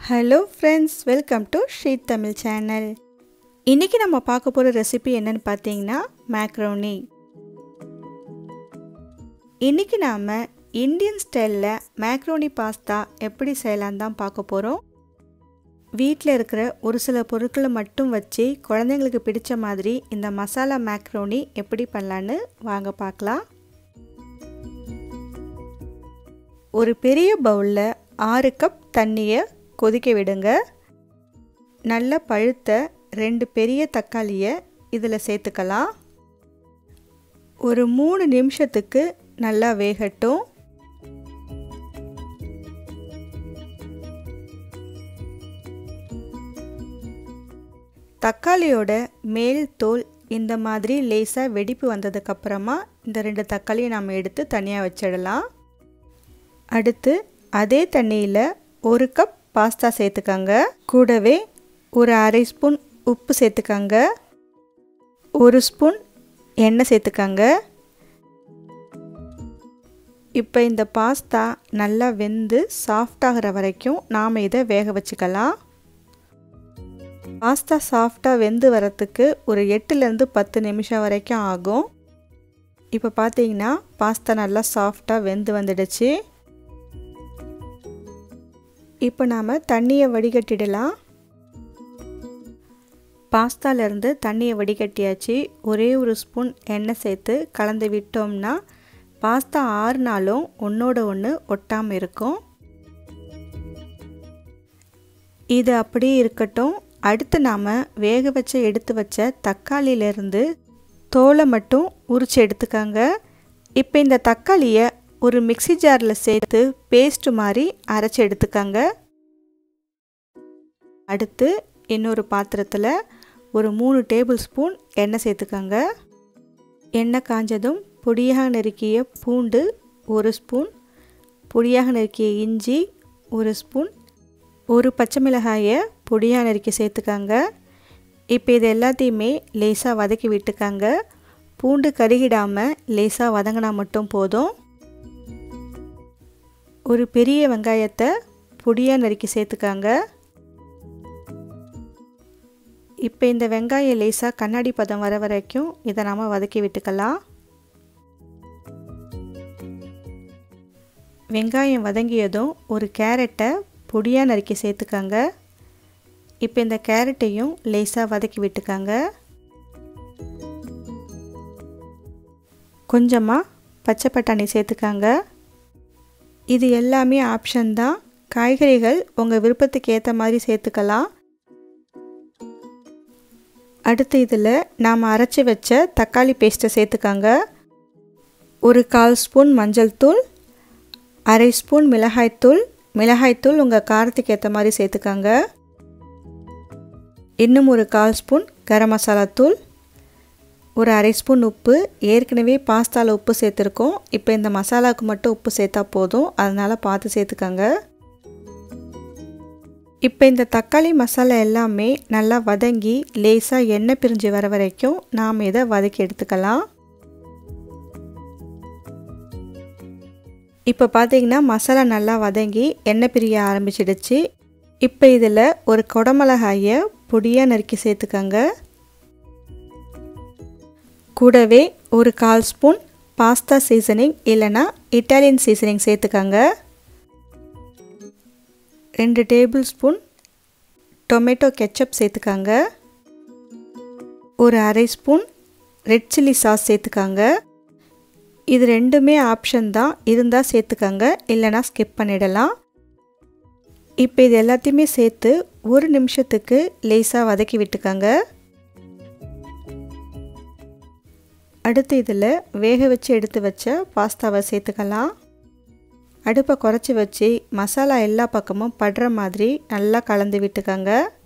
hello friends welcome to Sri Tamil channel இன்றைக்கி நம்ம பார்க்க போகிற ரெசிபி என்னன்னு பார்த்தீங்கன்னா மேக்ரோனி இன்றைக்கி நாம் இந்தியன் ஸ்டைலில் மேக்ரோனி பாஸ்தா எப்படி செய்யலாம் தான் பார்க்க போகிறோம் வீட்டில் இருக்கிற ஒரு சில பொருட்களை மட்டும் வச்சு குழந்தைங்களுக்கு பிடிச்ச மாதிரி இந்த மசாலா மேக்ரோனி எப்படி பண்ணலான்னு வாங்க பார்க்கலாம் ஒரு பெரிய பவுலில் ஆறு கப் தண்ணியை கொதிக்க விடுங்க நல்ல பழுத்த ரெண்டு பெரிய தக்காளியை இதில் சேர்த்துக்கலாம் ஒரு மூணு நிமிஷத்துக்கு நல்லா வேகட்டும் தக்காளியோட மேல் தோல் இந்த மாதிரி லேசாக வெடிப்பு வந்ததுக்கப்புறமா இந்த ரெண்டு தக்காளியை நம்ம எடுத்து தனியாக வச்சிடலாம் அடுத்து அதே தண்ணியில் ஒரு கப் பாஸ்தா சேர்த்துக்கங்க கூடவே ஒரு அரை ஸ்பூன் உப்பு சேர்த்துக்கங்க ஒரு ஸ்பூன் எண்ணெய் சேர்த்துக்கங்க இப்போ இந்த பாஸ்தா நல்லா வெந்து சாஃப்டாகிற வரைக்கும் நாம் இதை வேக வச்சுக்கலாம் பாஸ்தா சாஃப்டாக வெந்து வரத்துக்கு ஒரு எட்டுலேருந்து பத்து நிமிஷம் வரைக்கும் ஆகும் இப்போ பார்த்தீங்கன்னா பாஸ்தா நல்லா சாஃப்டாக வெந்து வந்துடுச்சு இப்போ நாம் தண்ணியை வடிகட்டிடலாம் பாஸ்தாலேருந்து தண்ணியை வடிகட்டியாச்சு ஒரே ஒரு ஸ்பூன் எண்ணெய் சேர்த்து கலந்து விட்டோம்னா பாஸ்தா ஆறுனாலும் ஒன்றோட ஒன்று ஒட்டாமல் இருக்கும் இது அப்படியே இருக்கட்டும் அடுத்து நாம் வேக வச்ச எடுத்து வச்ச தக்காளியிலேருந்து தோலை மட்டும் உரித்து எடுத்துக்கங்க இப்போ இந்த தக்காளியை ஒரு மிக்சி ஜாரில் சேர்த்து பேஸ்ட் மாதிரி அரைச்சி எடுத்துக்கங்க அடுத்து இன்னொரு பாத்திரத்தில் ஒரு மூணு டேபிள் ஸ்பூன் எண்ணெய் சேர்த்துக்கங்க எண்ணெய் காஞ்சதும் பொடியாக நறுக்கிய பூண்டு ஒரு ஸ்பூன் பொடியாக நறுக்கிய இஞ்சி ஒரு ஸ்பூன் ஒரு பச்சை மிளகாயை பொடியாக நறுக்கி சேர்த்துக்கங்க இப்போ இது எல்லாத்தையுமே லேசாக வதக்கி விட்டுக்கங்க பூண்டு கருகிடாமல் லேசாக வதங்கினா மட்டும் போதும் ஒரு பெரிய வெங்காயத்தை பொடியாக நறுக்கி சேர்த்துக்காங்க இப்போ இந்த வெங்காயம் லேசாக கண்ணாடி பதம் வர வரைக்கும் இதை நாம் வதக்கி விட்டுக்கலாம் வெங்காயம் வதங்கியதும் ஒரு கேரட்டை பொடியாக நறுக்கி சேர்த்துக்காங்க இப்போ இந்த கேரட்டையும் லேசாக வதக்கி விட்டுக்காங்க கொஞ்சமாக பச்சை பட்டாணி சேர்த்துக்காங்க இது எல்லாமே ஆப்ஷன் தான் காய்கறிகள் உங்கள் விருப்பத்துக்கு ஏற்ற மாதிரி சேர்த்துக்கலாம் அடுத்து இதில் நாம் அரைச்சி வச்ச தக்காளி பேஸ்ட்டை சேர்த்துக்காங்க ஒரு கால் ஸ்பூன் மஞ்சள் தூள் அரை ஸ்பூன் மிளகாய்த்தூள் மிளகாய்த்தூள் உங்கள் காரத்துக்கு ஏற்ற மாதிரி சேர்த்துக்காங்க இன்னும் ஒரு கால் ஸ்பூன் கரம் மசாலா தூள் ஒரு அரை ஸ்பூன் உப்பு ஏற்கனவே பாஸ்தாவில் உப்பு சேர்த்துருக்கோம் இப்போ இந்த மசாலாவுக்கு மட்டும் உப்பு சேர்த்தா போதும் அதனால் பார்த்து சேர்த்துக்கங்க இப்போ இந்த தக்காளி மசாலா எல்லாமே நல்லா வதங்கி லேசாக எண்ணெய் பிரிஞ்சு வர வரைக்கும் நாம் இதை வதக்கி எடுத்துக்கலாம் இப்போ பார்த்தீங்கன்னா மசாலா நல்லா வதங்கி எண்ணெய் பிரிய ஆரம்பிச்சிடுச்சு இப்போ இதில் ஒரு குடமிளகாயை பொடியாக நறுக்கி சேர்த்துக்கங்க கூடவே ஒரு கால் ஸ்பூன் பாஸ்தா சீசனிங் இல்லைனா இட்டாலியன் சீசனிங் சேர்த்துக்கங்க ரெண்டு டேபிள் ஸ்பூன் டொமேட்டோ கெச்சப் சேர்த்துக்காங்க ஒரு அரை ஸ்பூன் ரெட் சில்லி சாஸ் சேர்த்துக்காங்க இது ரெண்டுமே ஆப்ஷன் தான் இருந்தால் சேர்த்துக்கங்க இல்லைனா ஸ்கிப் பண்ணிடலாம் இப்போ இது எல்லாத்தையுமே சேர்த்து ஒரு நிமிஷத்துக்கு லேசாக வதக்கி விட்டுக்கங்க அடுத்து இதில் வேக வச்சு எடுத்து வச்ச பாஸ்தாவை சேர்த்துக்கலாம் அடுப்பை குறைச்சி வச்சு மசாலா எல்லா பக்கமும் படுற மாதிரி நல்லா கலந்து விட்டுக்கங்க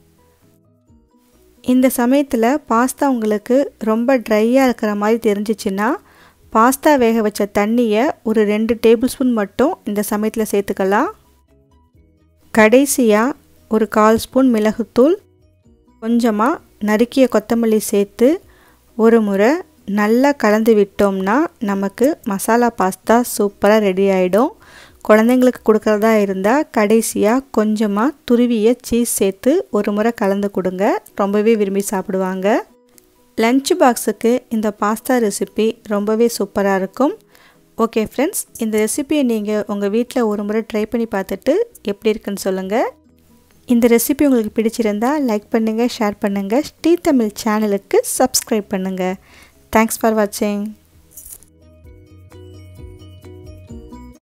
இந்த சமயத்தில் பாஸ்தா உங்களுக்கு ரொம்ப ட்ரையாக இருக்கிற மாதிரி தெரிஞ்சிச்சின்னா பாஸ்தா வேக வச்ச தண்ணியை ஒரு ரெண்டு டேபிள் ஸ்பூன் மட்டும் இந்த சமயத்தில் சேர்த்துக்கலாம் கடைசியாக ஒரு கால் ஸ்பூன் மிளகுத்தூள் கொஞ்சமாக நறுக்கிய கொத்தமல்லி சேர்த்து ஒரு முறை நல்லா கலந்து விட்டோம்னா நமக்கு மசாலா பாஸ்தா சூப்பராக ரெடி ஆகிடும் குழந்தைங்களுக்கு கொடுக்குறதா இருந்தால் கடைசியாக கொஞ்சமாக துருவிய சீஸ் சேர்த்து ஒரு முறை கலந்து கொடுங்க ரொம்பவே விரும்பி சாப்பிடுவாங்க லஞ்ச் பாக்ஸுக்கு இந்த பாஸ்தா ரெசிபி ரொம்பவே சூப்பராக இருக்கும் ஓகே ஃப்ரெண்ட்ஸ் இந்த ரெசிபியை நீங்கள் உங்கள் வீட்டில் ஒரு முறை ட்ரை பண்ணி பார்த்துட்டு எப்படி இருக்குன்னு சொல்லுங்கள் இந்த ரெசிபி உங்களுக்கு பிடிச்சிருந்தா லைக் பண்ணுங்கள் ஷேர் பண்ணுங்கள் ஸ்ரீ தமிழ் சேனலுக்கு சப்ஸ்கிரைப் பண்ணுங்கள் தேங்க்ஸ் ஃபார் வாட்சிங்